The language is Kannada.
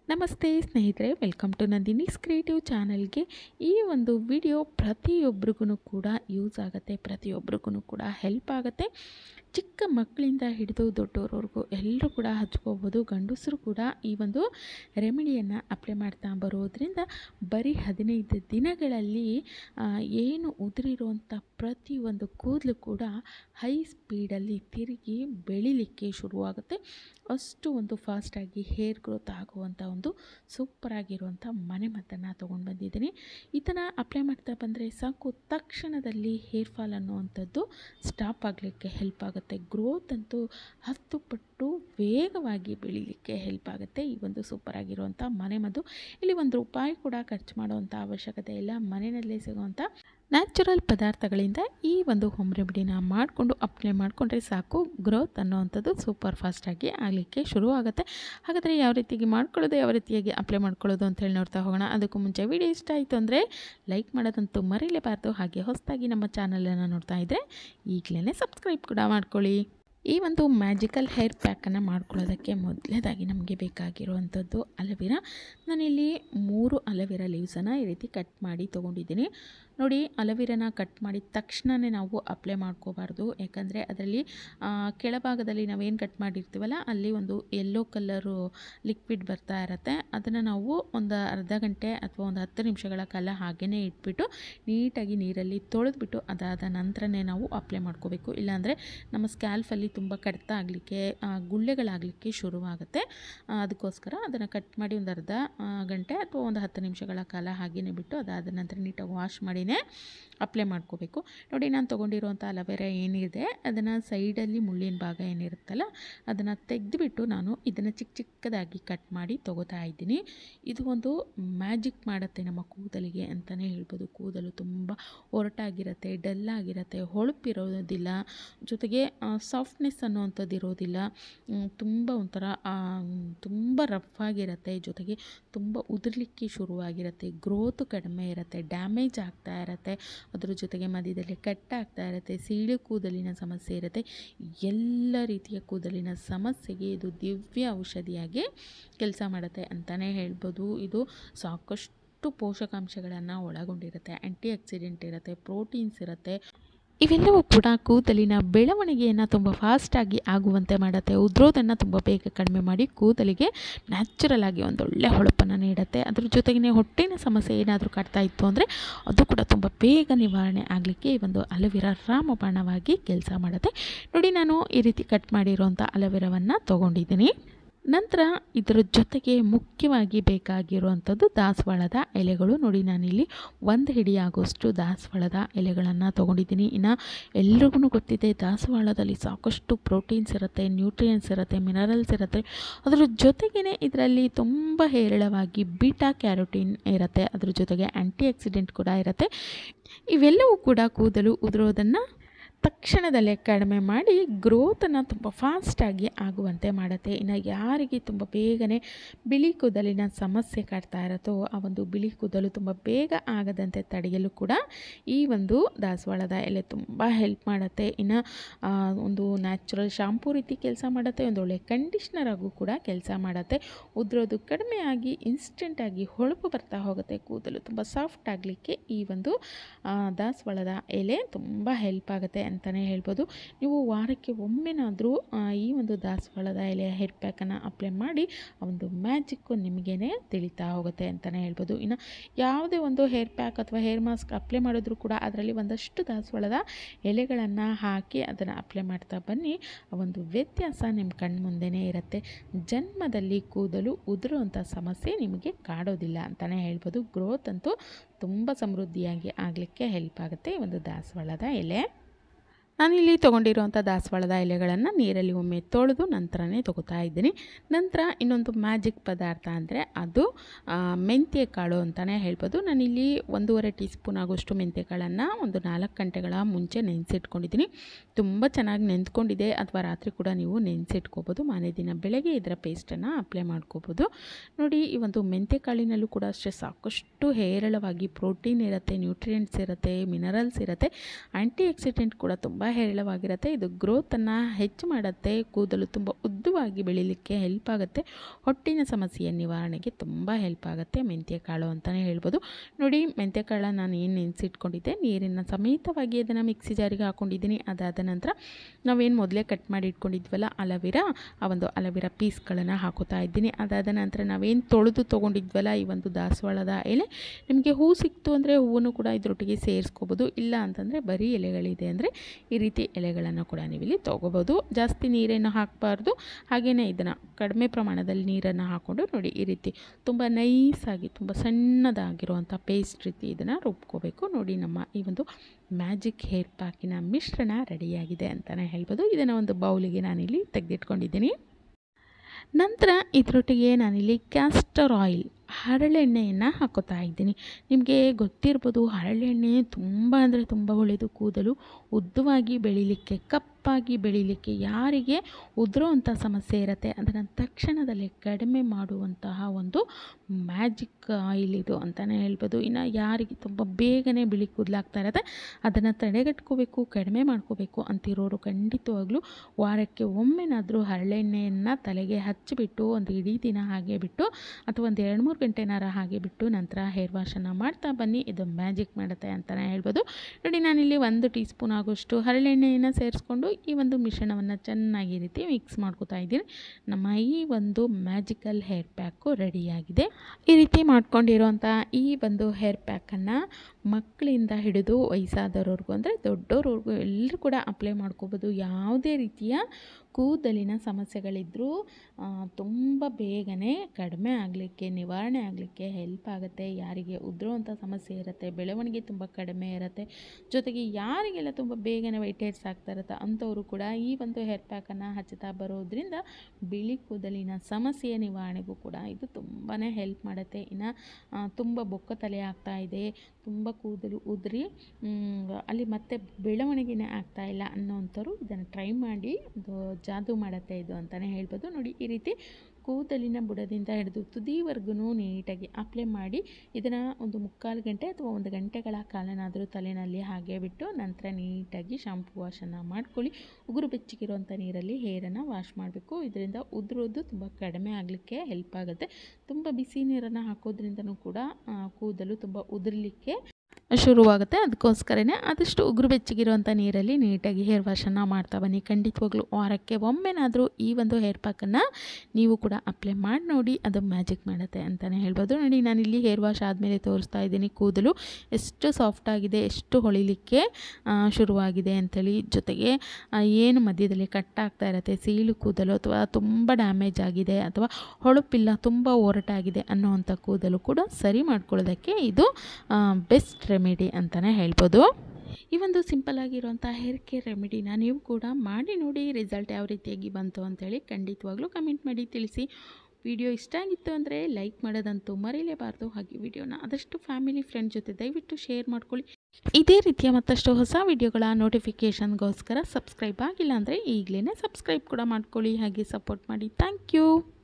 ನಮಸ್ತೆ ಸ್ನೇಹಿತರೆ ವೆಲ್ಕಮ್ ಟು ನಂದಿನೀಸ್ ಕ್ರಿಯೇಟಿವ್ ಚಾನಲ್ಗೆ ಈ ಒಂದು ವಿಡಿಯೋ ಪ್ರತಿಯೊಬ್ಬರಿಗೂ ಕೂಡ ಯೂಸ್ ಆಗುತ್ತೆ ಪ್ರತಿಯೊಬ್ಬರಿಗೂ ಕೂಡ ಹೆಲ್ಪ್ ಆಗುತ್ತೆ ಚಿಕ್ಕ ಮಕ್ಕಳಿಂದ ಹಿಡಿದು ದೊಡ್ಡವ್ರವರೆಗೂ ಎಲ್ಲರೂ ಕೂಡ ಹಚ್ಕೋಬೋದು ಗಂಡಸರು ಕೂಡ ಈ ಒಂದು ರೆಮಿಡಿಯನ್ನು ಅಪ್ಲೈ ಮಾಡ್ತಾ ಬರೋದ್ರಿಂದ ಬರೀ ಹದಿನೈದು ದಿನಗಳಲ್ಲಿ ಆ, ಏನು ಉದುರಿರುವಂಥ ಪ್ರತಿಯೊಂದು ಕೂದಲು ಕೂಡ ಹೈ ಸ್ಪೀಡಲ್ಲಿ ತಿರುಗಿ ಬೆಳಿಲಿಕ್ಕೆ ಶುರುವಾಗುತ್ತೆ ಅಷ್ಟು ಒಂದು ಫಾಸ್ಟಾಗಿ ಹೇರ್ ಗ್ರೋತ್ ಆಗುವಂಥ ಒಂದು ಸೂಪರಾಗಿರುವಂಥ ಮನೆಮದ್ದನ್ನು ತೊಗೊಂಡು ಬಂದಿದ್ದೀನಿ ಇದನ್ನು ಅಪ್ಲೈ ಮಾಡ್ತಾ ಬಂದರೆ ಸಾಕು ತಕ್ಷಣದಲ್ಲಿ ಹೇರ್ ಫಾಲ್ ಅನ್ನುವಂಥದ್ದು ಸ್ಟಾಪ್ ಆಗಲಿಕ್ಕೆ ಹೆಲ್ಪ್ ಆಗುತ್ತೆ ಗ್ರೋತ್ ಅಂತೂ ಹತ್ತು ಪಟ್ಟು ವೇಗವಾಗಿ ಬೆಳೀಲಿಕ್ಕೆ ಹೆಲ್ಪ್ ಆಗುತ್ತೆ ಈ ಒಂದು ಸೂಪರಾಗಿರುವಂಥ ಮನೆಮದ್ದು ಇಲ್ಲಿ ಒಂದು ರೂಪಾಯಿ ಕೂಡ ಖರ್ಚು ಮಾಡುವಂಥ ಅವಶ್ಯಕತೆ ಇಲ್ಲ ಮನೆಯಲ್ಲೇ ಸಿಗುವಂಥ ನ್ಯಾಚುರಲ್ ಪದಾರ್ಥಗಳಿಂದ ಈ ಒಂದು ಹೋಮ್ ರೆಮಿಡಿನ ಮಾಡಿಕೊಂಡು ಅಪ್ಲೈ ಮಾಡಿಕೊಂಡ್ರೆ ಸಾಕು ಗ್ರೋತ್ ಅನ್ನೋವಂಥದ್ದು ಸೂಪರ್ ಫಾಸ್ಟಾಗಿ ಆಗಲಿಕ್ಕೆ ಶುರು ಆಗುತ್ತೆ ಹಾಗಾದರೆ ಯಾವ ರೀತಿಯಾಗಿ ಮಾಡ್ಕೊಳ್ಳೋದು ಯಾವ ರೀತಿಯಾಗಿ ಅಪ್ಲೈ ಮಾಡ್ಕೊಳ್ಳೋದು ಅಂತ ಹೇಳಿ ನೋಡ್ತಾ ಹೋಗೋಣ ಅದಕ್ಕೂ ಮುಂಚೆ ವಿಡಿಯೋ ಇಷ್ಟ ಆಯಿತು ಅಂದರೆ ಲೈಕ್ ಮಾಡೋದಂತೂ ಮರೀಲೇಬಾರ್ದು ಹಾಗೆ ಹೊಸದಾಗಿ ನಮ್ಮ ಚಾನಲನ್ನು ನೋಡ್ತಾ ಇದ್ದರೆ ಈಗಲೇ ಸಬ್ಸ್ಕ್ರೈಬ್ ಕೂಡ ಮಾಡ್ಕೊಳ್ಳಿ ಈ ಒಂದು ಮ್ಯಾಜಿಕಲ್ ಹೇರ್ ಪ್ಯಾಕನ್ನು ಮಾಡ್ಕೊಳ್ಳೋದಕ್ಕೆ ಮೊದಲನೇದಾಗಿ ನಮಗೆ ಬೇಕಾಗಿರುವಂಥದ್ದು ಅಲವಿರಾ ನಾನಿಲ್ಲಿ ಮೂರು ಅಲವಿರಾ ಲೀವ್ಸನ್ನು ಈ ರೀತಿ ಕಟ್ ಮಾಡಿ ತೊಗೊಂಡಿದ್ದೀನಿ ನೋಡಿ ಅಲವಿರನ ಕಟ್ ಮಾಡಿದ ತಕ್ಷಣವೇ ನಾವು ಅಪ್ಲೈ ಮಾಡ್ಕೋಬಾರ್ದು ಯಾಕಂದರೆ ಅದರಲ್ಲಿ ಆ, ಕೆಳಭಾಗದಲ್ಲಿ ನಾವೇನು ಕಟ್ ಮಾಡಿರ್ತೀವಲ್ಲ ಅಲ್ಲಿ ಒಂದು ಯೆಲ್ಲೋ ಕಲರು ಲಿಕ್ವಿಡ್ ಬರ್ತಾ ಇರುತ್ತೆ ಅದನ್ನು ನಾವು ಒಂದು ಅರ್ಧ ಗಂಟೆ ಅಥವಾ ಒಂದು ಹತ್ತು ನಿಮಿಷಗಳ ಕಾಲ ಹಾಗೇ ಇಟ್ಬಿಟ್ಟು ನೀಟಾಗಿ ನೀರಲ್ಲಿ ತೊಳೆದ್ಬಿಟ್ಟು ಅದಾದ ನಂತರನೇ ನಾವು ಅಪ್ಲೈ ಮಾಡ್ಕೋಬೇಕು ಇಲ್ಲಾಂದರೆ ನಮ್ಮ ಸ್ಕ್ಯಾಲ್ಫಲ್ಲಿ ತುಂಬ ಕಡಿತ ಆಗಲಿಕ್ಕೆ ಗುಳ್ಳೆಗಳಾಗಲಿಕ್ಕೆ ಶುರುವಾಗುತ್ತೆ ಆ, ಅದಕ್ಕೋಸ್ಕರ ಅದನ್ನು ಕಟ್ ಮಾಡಿ ಒಂದು ಅರ್ಧ ಆ, ಗಂಟೆ ಅಥವಾ ಒಂದು ಹತ್ತು ನಿಮಿಷಗಳ ಕಾಲ ಹಾಗೇ ಬಿಟ್ಟು ಅದಾದ ನಂತರ ನೀಟಾಗಿ ವಾಶ್ ಮಾಡಿನೇ ಅಪ್ಲೈ ಮಾಡ್ಕೋಬೇಕು ನೋಡಿ ನಾನು ತೊಗೊಂಡಿರುವಂಥ ಅಲವೆರಾ ಏನಿದೆ ಅದನ್ನು ಸೈಡಲ್ಲಿ ಮುಳ್ಳಿನ ಭಾಗ ಏನಿರುತ್ತಲ್ಲ ಅದನ್ನು ತೆಗೆದುಬಿಟ್ಟು ನಾನು ಇದನ್ನು ಚಿಕ್ಕ ಚಿಕ್ಕದಾಗಿ ಕಟ್ ಮಾಡಿ ತೊಗೋತಾ ಇದ್ದೀನಿ ಇದು ಒಂದು ಮ್ಯಾಜಿಕ್ ಮಾಡುತ್ತೆ ನಮ್ಮ ಕೂದಲಿಗೆ ಅಂತಲೇ ಹೇಳ್ಬೋದು ಕೂದಲು ತುಂಬ ಒರಟಾಗಿರುತ್ತೆ ಡಲ್ ಆಗಿರುತ್ತೆ ಹೊಳಪಿರೋದಿಲ್ಲ ಜೊತೆಗೆ ಸಾಫ್ಟ್ನೆಸ್ ಅನ್ನುವಂಥದ್ದು ಇರೋದಿಲ್ಲ ಮ್, ತುಂಬ ಒಂಥರ ಆ, ತುಂಬ ರಫ್ ಆಗಿರುತ್ತೆ ಜೊತೆಗೆ ತುಂಬ ಉದುರ್ಲಿಕ್ಕೆ ಶುರುವಾಗಿರುತ್ತೆ ಗ್ರೋತ್ ಕಡಿಮೆ ಇರುತ್ತೆ ಡ್ಯಾಮೇಜ್ ಆಗ್ತಾ ಇರುತ್ತೆ ಅದ್ರ ಜೊತೆಗೆ ಮಧ್ಯದಲ್ಲಿ ಕಟ್ ಆಗ್ತಾ ಇರುತ್ತೆ ಸೀಳು ಕೂದಲಿನ ಸಮಸ್ಯೆ ಇರುತ್ತೆ ಎಲ್ಲ ರೀತಿಯ ಕೂದಲಿನ ಸಮಸ್ಯೆಗೆ ಇದು ದಿವ್ಯ ಔಷಧಿಯಾಗಿ ಕೆಲಸ ಮಾಡುತ್ತೆ ಅಂತಲೇ ಹೇಳ್ಬೋದು ಇದು ಸಾಕಷ್ಟು ಪೋಷಕಾಂಶಗಳನ್ನು ಒಳಗೊಂಡಿರುತ್ತೆ ಆ್ಯಂಟಿ ಆಕ್ಸಿಡೆಂಟ್ ಇರುತ್ತೆ ಪ್ರೋಟೀನ್ಸ್ ಇರುತ್ತೆ ಇವೆಲ್ಲವೂ ಕೂಡ ಕೂದಲಿನ ಬೆಳವಣಿಗೆಯನ್ನು ತುಂಬ ಫಾಸ್ಟಾಗಿ ಆಗುವಂತೆ ಮಾಡುತ್ತೆ ಉದ್ರೋದನ್ನು ತುಂಬ ಬೇಗ ಕಡಿಮೆ ಮಾಡಿ ಕೂದಲಿಗೆ ನ್ಯಾಚುರಲ್ ಆಗಿ ಒಂದೊಳ್ಳೆ ಹೊಳಪನ್ನು ನೀಡುತ್ತೆ ಅದ್ರ ಜೊತೆಗೆ ಹೊಟ್ಟೆನ ಸಮಸ್ಯೆ ಏನಾದರೂ ಕಾಡ್ತಾ ಇತ್ತು ಅಂದರೆ ಅದು ಕೂಡ ತುಂಬ ಬೇಗ ನಿವಾರಣೆ ಆಗಲಿಕ್ಕೆ ಈ ಒಂದು ಅಲವಿರಾ ರಾಮಬಾಣವಾಗಿ ಕೆಲಸ ಮಾಡುತ್ತೆ ನೋಡಿ ನಾನು ಈ ರೀತಿ ಕಟ್ ಮಾಡಿರುವಂಥ ಅಲವಿರವನ್ನು ತೊಗೊಂಡಿದ್ದೀನಿ ನಂತರ ಇದರ ಜೊತೆಗೆ ಮುಖ್ಯವಾಗಿ ಬೇಕಾಗಿರುವಂಥದ್ದು ದಾಸವಾಳದ ಎಲೆಗಳು ನೋಡಿ ನಾನಿಲ್ಲಿ ಒಂದು ಹಿಡಿ ಆಗೋಷ್ಟು ದಾಸವಾಳದ ಎಲೆಗಳನ್ನು ತೊಗೊಂಡಿದ್ದೀನಿ ಇನ್ನು ಎಲ್ರಿಗೂ ಗೊತ್ತಿದೆ ದಾಸವಾಳದಲ್ಲಿ ಸಾಕಷ್ಟು ಪ್ರೋಟೀನ್ಸ್ ಇರುತ್ತೆ ನ್ಯೂಟ್ರಿಯೆಂಟ್ಸ್ ಇರುತ್ತೆ ಮಿನರಲ್ಸ್ ಇರುತ್ತೆ ಅದರ ಜೊತೆಗೇ ಇದರಲ್ಲಿ ತುಂಬ ಹೇರಳವಾಗಿ ಬೀಟಾ ಕ್ಯಾರೋಟಿನ್ ಇರುತ್ತೆ ಅದ್ರ ಜೊತೆಗೆ ಆ್ಯಂಟಿ ಆಕ್ಸಿಡೆಂಟ್ ಕೂಡ ಇರುತ್ತೆ ಇವೆಲ್ಲವೂ ಕೂಡ ಕೂದಲು ಉದುರೋದನ್ನು ತಕ್ಷಣದಲ್ಲೇ ಕಡಿಮೆ ಮಾಡಿ ಗ್ರೋತನ್ನು ತುಂಬ ಫಾಸ್ಟಾಗಿ ಆಗುವಂತೆ ಮಾಡುತ್ತೆ ಇನ್ನು ಯಾರಿಗೆ ತುಂಬ ಬೇಗನೆ ಬಿಳಿ ಕೂದಲಿನ ಸಮಸ್ಯೆ ಕಾಡ್ತಾ ಇರುತ್ತೋ ಆ ಒಂದು ಬಿಳಿ ಕೂದಲು ತುಂಬ ಬೇಗ ಆಗದಂತೆ ತಡೆಯಲು ಕೂಡ ಈ ಒಂದು ದಾಸವಾಳದ ಎಲೆ ತುಂಬ ಹೆಲ್ಪ್ ಮಾಡುತ್ತೆ ಇನ್ನು ಆ, ಒಂದು ನ್ಯಾಚುರಲ್ ಶಾಂಪೂ ರೀತಿ ಕೆಲಸ ಮಾಡುತ್ತೆ ಒಂದು ಒಳ್ಳೆ ಕಂಡೀಷ್ನರ್ ಆಗೂ ಕೂಡ ಕೆಲಸ ಮಾಡುತ್ತೆ ಉದುರೋದು ಕಡಿಮೆ ಆಗಿ ಇನ್ಸ್ಟೆಂಟಾಗಿ ಹೊಳಪು ಬರ್ತಾ ಹೋಗುತ್ತೆ ಕೂದಲು ತುಂಬ ಸಾಫ್ಟ್ ಆಗಲಿಕ್ಕೆ ಈ ಒಂದು ಆ, ದಾಸವಾಳದ ಎಲೆ ತುಂಬ ಹೆಲ್ಪ್ ಆಗುತ್ತೆ ಅಂತಲೇ ಹೇಳ್ಬೋದು ನೀವು ವಾರಕ್ಕೆ ಒಮ್ಮೆನಾದರೂ ಈ ಒಂದು ದಾಸವಾಳದ ಎಲೆಯ ಹೇರ್ ಪ್ಯಾಕನ್ನು ಅಪ್ಲೈ ಮಾಡಿ ಆ ಒಂದು ಮ್ಯಾಜಿಕ್ಕು ನಿಮಗೇ ತಿಳಿತಾ ಹೋಗುತ್ತೆ ಅಂತಲೇ ಹೇಳ್ಬೋದು ಇನ್ನು ಯಾವುದೇ ಒಂದು ಹೇರ್ ಪ್ಯಾಕ್ ಅಥವಾ ಹೇರ್ ಮಾಸ್ಕ್ ಅಪ್ಲೈ ಮಾಡಿದ್ರೂ ಕೂಡ ಅದರಲ್ಲಿ ಒಂದಷ್ಟು ದಾಸವಾಳದ ಎಲೆಗಳನ್ನು ಹಾಕಿ ಅದನ್ನು ಅಪ್ಲೈ ಮಾಡ್ತಾ ಬನ್ನಿ ಆ ಒಂದು ವ್ಯತ್ಯಾಸ ನಿಮ್ಮ ಕಣ್ಮುಂದೆನೇ ಇರುತ್ತೆ ಜನ್ಮದಲ್ಲಿ ಕೂದಲು ಉದುರುವಂಥ ಸಮಸ್ಯೆ ನಿಮಗೆ ಕಾಡೋದಿಲ್ಲ ಅಂತಲೇ ಹೇಳ್ಬೋದು ಗ್ರೋತ್ ಅಂತೂ ತುಂಬ ಸಮೃದ್ಧಿಯಾಗಿ ಆಗಲಿಕ್ಕೆ ಹೆಲ್ಪ್ ಆಗುತ್ತೆ ಈ ಒಂದು ದಾಸವಾಳದ ಎಲೆ ನಾನಿಲ್ಲಿ ತೊಗೊಂಡಿರುವಂಥ ದಾಸವಾಳದ ಎಲೆಗಳನ್ನು ನೀರಲ್ಲಿ ಒಮ್ಮೆ ತೊಳೆದು ನಂತರನೇ ತೊಗೋತಾ ಇದ್ದೀನಿ ನಂತರ ಇನ್ನೊಂದು ಮ್ಯಾಜಿಕ್ ಪದಾರ್ಥ ಅಂದರೆ ಅದು ಆ, ಮೆಂತ್ಯ ಕಾಳು ಅಂತಲೇ ಹೇಳ್ಬೋದು ನಾನಿಲ್ಲಿ ಒಂದೂವರೆ ಟೀ ಸ್ಪೂನ್ ಆಗೋಷ್ಟು ಮೆಂತ್ಯ ಕಾಳನ್ನು ಒಂದು ನಾಲ್ಕು ಗಂಟೆಗಳ ಮುಂಚೆ ನೆನೆಸಿಟ್ಕೊಂಡಿದ್ದೀನಿ ತುಂಬ ಚೆನ್ನಾಗಿ ನೆಂದ್ಕೊಂಡಿದೆ ಅಥವಾ ರಾತ್ರಿ ಕೂಡ ನೀವು ನೆನೆಸಿಟ್ಕೋಬೋದು ಮಾನೇ ದಿನ ಬೆಳಗ್ಗೆ ಇದರ ಪೇಸ್ಟನ್ನು ಅಪ್ಲೈ ಮಾಡ್ಕೋಬೋದು ನೋಡಿ ಈ ಒಂದು ಮೆಂತ್ಯ ಕಾಳಿನಲ್ಲೂ ಕೂಡ ಅಷ್ಟೇ ಸಾಕಷ್ಟು ಹೇರಳವಾಗಿ ಪ್ರೋಟೀನ್ ಇರುತ್ತೆ ನ್ಯೂಟ್ರಿಯೆಂಟ್ಸ್ ಇರುತ್ತೆ ಮಿನರಲ್ಸ್ ಇರುತ್ತೆ ಆ್ಯಂಟಿ ಆಕ್ಸಿಡೆಂಟ್ ಕೂಡ ತುಂಬ ಹೇರಳವಾಗಿರುತ್ತೆ ಇದು ಗ್ರೋತನ್ನು ಹೆಚ್ಚು ಮಾಡುತ್ತೆ ಕೂದಲು ತುಂಬ ಉದ್ದವಾಗಿ ಬೆಳೀಲಿಕ್ಕೆ ಹೆಲ್ಪ್ ಆಗುತ್ತೆ ಹೊಟ್ಟಿನ ಸಮಸ್ಯೆಯ ನಿವಾರಣೆಗೆ ತುಂಬ ಹೆಲ್ಪ್ ಆಗುತ್ತೆ ಮೆಂತ್ಯ ಕಾಳು ಅಂತಲೇ ಹೇಳ್ಬೋದು ನೋಡಿ ಮೆಂತ್ಯ ಕಾಳ ನಾನು ಏನು ನೆನೆಸಿಟ್ಕೊಂಡಿದ್ದೆ ನೀರಿನ ಸಮೇತವಾಗಿ ಅದನ್ನು ಮಿಕ್ಸಿ ಜಾರಿಗೆ ಹಾಕ್ಕೊಂಡಿದ್ದೀನಿ ಅದಾದ ನಂತರ ನಾವೇನು ಮೊದಲೇ ಕಟ್ ಮಾಡಿ ಇಟ್ಕೊಂಡಿದ್ವಲ್ಲ ಅಲವಿರಾ ಆ ಒಂದು ಅಲವಿರಾ ಪೀಸ್ಗಳನ್ನು ಹಾಕೋತಾ ಇದ್ದೀನಿ ಅದಾದ ನಂತರ ನಾವೇನು ತೊಳೆದು ತೊಗೊಂಡಿದ್ವಲ್ಲ ಈ ಒಂದು ದಾಸವಾಳದ ಎಲೆ ನಿಮಗೆ ಹೂ ಸಿಕ್ತು ಅಂದರೆ ಹೂವನ್ನು ಕೂಡ ಇದರೊಟ್ಟಿಗೆ ಸೇರಿಸ್ಕೋಬೋದು ಇಲ್ಲ ಅಂತಂದರೆ ಬರೀ ಎಲೆಗಳಿದೆ ಅಂದರೆ ಈ ರೀತಿ ಎಲೆಗಳನ್ನು ಕೂಡ ನೀವಿಲ್ಲಿ ತೊಗೋಬೋದು ಜಾಸ್ತಿ ನೀರೇನು ಹಾಕಬಾರ್ದು ಹಾಗೆಯೇ ಇದನ್ನು ಕಡಿಮೆ ಪ್ರಮಾಣದಲ್ಲಿ ನೀರನ್ನು ಹಾಕ್ಕೊಂಡು ನೋಡಿ ಈ ರೀತಿ ತುಂಬ ನೈಸಾಗಿ ತುಂಬ ಸಣ್ಣದಾಗಿರುವಂಥ ಪೇಸ್ಟ್ ರೀತಿ ಇದನ್ನು ರುಬ್ಕೋಬೇಕು ನೋಡಿ ನಮ್ಮ ಈ ಒಂದು ಮ್ಯಾಜಿಕ್ ಹೇರ್ ಪ್ಯಾಕಿನ ಮಿಶ್ರಣ ರೆಡಿಯಾಗಿದೆ ಅಂತಲೇ ಹೇಳ್ಬೋದು ಇದನ್ನು ಒಂದು ಬೌಲಿಗೆ ನಾನಿಲ್ಲಿ ತೆಗೆದಿಟ್ಕೊಂಡಿದ್ದೀನಿ ನಂತರ ಇದರೊಟ್ಟಿಗೆ ನಾನಿಲ್ಲಿ ಕ್ಯಾಸ್ಟರ್ ಆಯಿಲ್ ಹರಳೆಣ್ಣೆಯನ್ನು ಹಾಕೋತಾ ಇದ್ದೀನಿ ನಿಮಗೆ ಗೊತ್ತಿರ್ಬೋದು ಹರಳೆಣ್ಣೆ ತುಂಬ ಅಂದರೆ ತುಂಬ ಒಳ್ಳೆಯದು ಕೂದಲು ಉದ್ದವಾಗಿ ಬೆಳೀಲಿಕ್ಕೆ ಕಪ್ಪಾಗಿ ಬೆಳೀಲಿಕ್ಕೆ ಯಾರಿಗೆ ಉದುರೋವಂಥ ಸಮಸ್ಯೆ ಇರುತ್ತೆ ಅದನ್ನು ತಕ್ಷಣದಲ್ಲೇ ಕಡಿಮೆ ಮಾಡುವಂತಹ ಒಂದು ಮ್ಯಾಜಿಕ್ ಆಯಿಲ್ ಇದು ಅಂತಲೇ ಹೇಳ್ಬೋದು ಇನ್ನು ಯಾರಿಗೆ ತುಂಬ ಬೇಗನೆ ಬಿಳಿ ಕೂದಲಾಗ್ತಾ ಇರುತ್ತೆ ಅದನ್ನು ತಡೆಗಟ್ಕೋಬೇಕು ಕಡಿಮೆ ಮಾಡ್ಕೋಬೇಕು ಅಂತಿರೋರು ಖಂಡಿತವಾಗ್ಲೂ ವಾರಕ್ಕೆ ಒಮ್ಮೆನಾದರೂ ಹರಳೆಣ್ಣೆಯನ್ನು ತಲೆಗೆ ಹಚ್ಚಿಬಿಟ್ಟು ಒಂದು ಇಡೀ ದಿನ ಹಾಗೆ ಬಿಟ್ಟು ಅಥವಾ ಒಂದು ಎರಡು ಮೂರು ಗಂಟೆನಾರ ಹಾಗೆ ಬಿಟ್ಟು ನಂತರ ಹೇರ್ ವಾಶನ್ನು ಮಾಡ್ತಾ ಬನ್ನಿ ಇದು ಮ್ಯಾಜಿಕ್ ಮಾಡುತ್ತೆ ಅಂತಲೇ ಹೇಳ್ಬೋದು ನೋಡಿ ನಾನಿಲ್ಲಿ ಒಂದು ಟೀ ಸ್ಪೂನ್ ಆಗೋಷ್ಟು ಹರಳೆಣ್ಣೆಯನ್ನು ಸೇರಿಸ್ಕೊಂಡು ಈ ಒಂದು ಮಿಶ್ರಣವನ್ನು ಚೆನ್ನಾಗಿ ಈ ರೀತಿ ಮಿಕ್ಸ್ ಮಾಡ್ಕೋತಾ ಇದ್ದೀನಿ ನಮ್ಮ ಈ ಒಂದು ಮ್ಯಾಜಿಕಲ್ ಹೇರ್ ಪ್ಯಾಕು ರೆಡಿಯಾಗಿದೆ ಈ ರೀತಿ ಮಾಡ್ಕೊಂಡಿರೋಂಥ ಈ ಒಂದು ಹೇರ್ ಪ್ಯಾಕನ್ನು ಮಕ್ಕಳಿಂದ ಹಿಡಿದು ವಯಸ್ಸಾದವ್ರವ್ರಿಗೂ ಅಂದರೆ ದೊಡ್ಡವ್ರವ್ರಿಗೂ ಎಲ್ಲರೂ ಕೂಡ ಅಪ್ಲೈ ಮಾಡ್ಕೋಬೋದು ಯಾವುದೇ ರೀತಿಯ ಕೂದಲಿನ ಸಮಸ್ಯೆಗಳಿದ್ದರೂ ತುಂಬ ಬೇಗನೆ ಕಡಿಮೆ ಆಗಲಿಕ್ಕೆ ನಿವಾರಣೆ ಆಗಲಿಕ್ಕೆ ಹೆಲ್ಪ್ ಆಗುತ್ತೆ ಯಾರಿಗೆ ಉದುರುವಂಥ ಸಮಸ್ಯೆ ಇರುತ್ತೆ ಬೆಳವಣಿಗೆ ತುಂಬ ಕಡಿಮೆ ಇರುತ್ತೆ ಜೊತೆಗೆ ಯಾರಿಗೆಲ್ಲ ತುಂಬ ಬೇಗನೆ ವೈಟ್ ಹೇರ್ಸ್ ಆಗ್ತಾ ಇರುತ್ತೆ ಅಂಥವರು ಕೂಡ ಈ ಒಂದು ಹೇರ್ ಪ್ಯಾಕನ್ನು ಹಚ್ಚುತ್ತಾ ಬರೋದ್ರಿಂದ ಬಿಳಿ ಕೂದಲಿನ ಸಮಸ್ಯೆಯ ನಿವಾರಣೆಗೂ ಕೂಡ ಇದು ತುಂಬಾ ಹೆಲ್ಪ್ ಮಾಡುತ್ತೆ ಇನ್ನು ತುಂಬ ಬೊಕ್ಕ ತಲೆ ಆಗ್ತಾ ಇದೆ ತುಂಬ ಕೂದಲು ಉದುರಿ ಅಲ್ಲಿ ಮತ್ತೆ ಬೆಳವಣಿಗೆನೇ ಆಗ್ತಾ ಇಲ್ಲ ಅನ್ನೋವಂಥವ್ರು ಇದನ್ನು ಟ್ರೈ ಮಾಡಿ ಇದು ಜಾದೂ ಮಾಡುತ್ತೆ ಇದು ಅಂತಲೇ ಹೇಳ್ಬೋದು ನೋಡಿ ಈ ರೀತಿ ಕೂದಲಿನ ಬುಡದಿಂದ ಹಿಡಿದು ತುದಿವರೆಗೂ ನೀಟಾಗಿ ಅಪ್ಲೈ ಮಾಡಿ ಇದನ್ನು ಒಂದು ಮುಕ್ಕಾಲು ಗಂಟೆ ಅಥವಾ ಒಂದು ಗಂಟೆಗಳ ಕಾಲನಾದರೂ ತಲೆಯಲ್ಲಿ ಹಾಗೆ ಬಿಟ್ಟು ನಂತರ ನೀಟಾಗಿ ಶಾಂಪು ವಾಶನ್ನು ಮಾಡ್ಕೊಳ್ಳಿ ಉಗುರು ಬೆಚ್ಚಗಿರುವಂಥ ನೀರಲ್ಲಿ ಹೇರನ್ನು ವಾಶ್ ಮಾಡಬೇಕು ಇದರಿಂದ ಉದುರೋದು ತುಂಬ ಕಡಿಮೆ ಆಗಲಿಕ್ಕೆ ಹೆಲ್ಪ್ ಆಗುತ್ತೆ ತುಂಬ ಬಿಸಿ ನೀರನ್ನು ಹಾಕೋದ್ರಿಂದನೂ ಕೂಡ ಕೂದಲು ತುಂಬ ಉದುರಲಿಕ್ಕೆ ಶುರುವಾಗುತ್ತೆ ಅದಕ್ಕೋಸ್ಕರನೇ ಆದಷ್ಟು ಉಗುರು ಬೆಚ್ಚಗಿರುವಂಥ ನೀರಲ್ಲಿ ನೀಟಾಗಿ ಹೇರ್ ವಾಶನ್ನು ಮಾಡ್ತಾ ಬನ್ನಿ ಖಂಡಿತವಾಗ್ಲೂ ವಾರಕ್ಕೆ ಒಮ್ಮೆನಾದರೂ ಈ ಒಂದು ಹೇರ್ ಪ್ಯಾಕನ್ನು ನೀವು ಕೂಡ ಅಪ್ಲೈ ಮಾಡಿ ನೋಡಿ ಅದು ಮ್ಯಾಜಿಕ್ ಮಾಡುತ್ತೆ ಅಂತಲೇ ಹೇಳ್ಬೋದು ನೋಡಿ ನಾನಿಲ್ಲಿ ಹೇರ್ ವಾಶ್ ಆದಮೇಲೆ ತೋರಿಸ್ತಾ ಇದ್ದೀನಿ ಕೂದಲು ಎಷ್ಟು ಸಾಫ್ಟಾಗಿದೆ ಎಷ್ಟು ಹೊಳಿಲಿಕ್ಕೆ ಶುರುವಾಗಿದೆ ಅಂಥೇಳಿ ಜೊತೆಗೆ ಏನು ಮಧ್ಯದಲ್ಲಿ ಕಟ್ಟಾಗ್ತಾ ಇರುತ್ತೆ ಸೀಳು ಕೂದಲು ಅಥವಾ ತುಂಬ ಡ್ಯಾಮೇಜ್ ಆಗಿದೆ ಅಥವಾ ಹೊಳಪಿಲ್ಲ ತುಂಬ ಒರಟಾಗಿದೆ ಅನ್ನೋವಂಥ ಕೂದಲು ಕೂಡ ಸರಿ ಮಾಡ್ಕೊಳ್ಳೋದಕ್ಕೆ ಇದು ಬೆಸ್ಟ್ ರೆಮಿಡಿ ಅಂತಲೇ ಹೇಳ್ಬೋದು ಈ ಒಂದು ಸಿಂಪಲ್ ಆಗಿರುವಂಥ ಹೇರ್ ಕೇರ್ ರೆಮಿಡಿನ ನೀವು ಕೂಡ ಮಾಡಿ ನೋಡಿ ರಿಸಲ್ಟ್ ಯಾವ ರೀತಿಯಾಗಿ ಬಂತು ಅಂತೇಳಿ ಖಂಡಿತವಾಗ್ಲೂ ಕಮೆಂಟ್ ಮಾಡಿ ತಿಳಿಸಿ ವಿಡಿಯೋ ಇಷ್ಟ ಆಗಿತ್ತು ಅಂದರೆ ಲೈಕ್ ಮಾಡೋದಂತೂ ಮರೀಲೇಬಾರ್ದು ಹಾಗೆ ವಿಡಿಯೋನ ಆದಷ್ಟು ಫ್ಯಾಮಿಲಿ ಫ್ರೆಂಡ್ ಜೊತೆ ದಯವಿಟ್ಟು ಶೇರ್ ಮಾಡ್ಕೊಳ್ಳಿ ಇದೇ ರೀತಿಯ ಮತ್ತಷ್ಟು ಹೊಸ ವಿಡಿಯೋಗಳ ನೋಟಿಫಿಕೇಷನ್ಗೋಸ್ಕರ ಸಬ್ಸ್ಕ್ರೈಬ್ ಆಗಿಲ್ಲ ಅಂದರೆ ಈಗಲೇ ಸಬ್ಸ್ಕ್ರೈಬ್ ಕೂಡ ಮಾಡ್ಕೊಳ್ಳಿ ಹಾಗೆ ಸಪೋರ್ಟ್ ಮಾಡಿ ಥ್ಯಾಂಕ್ ಯು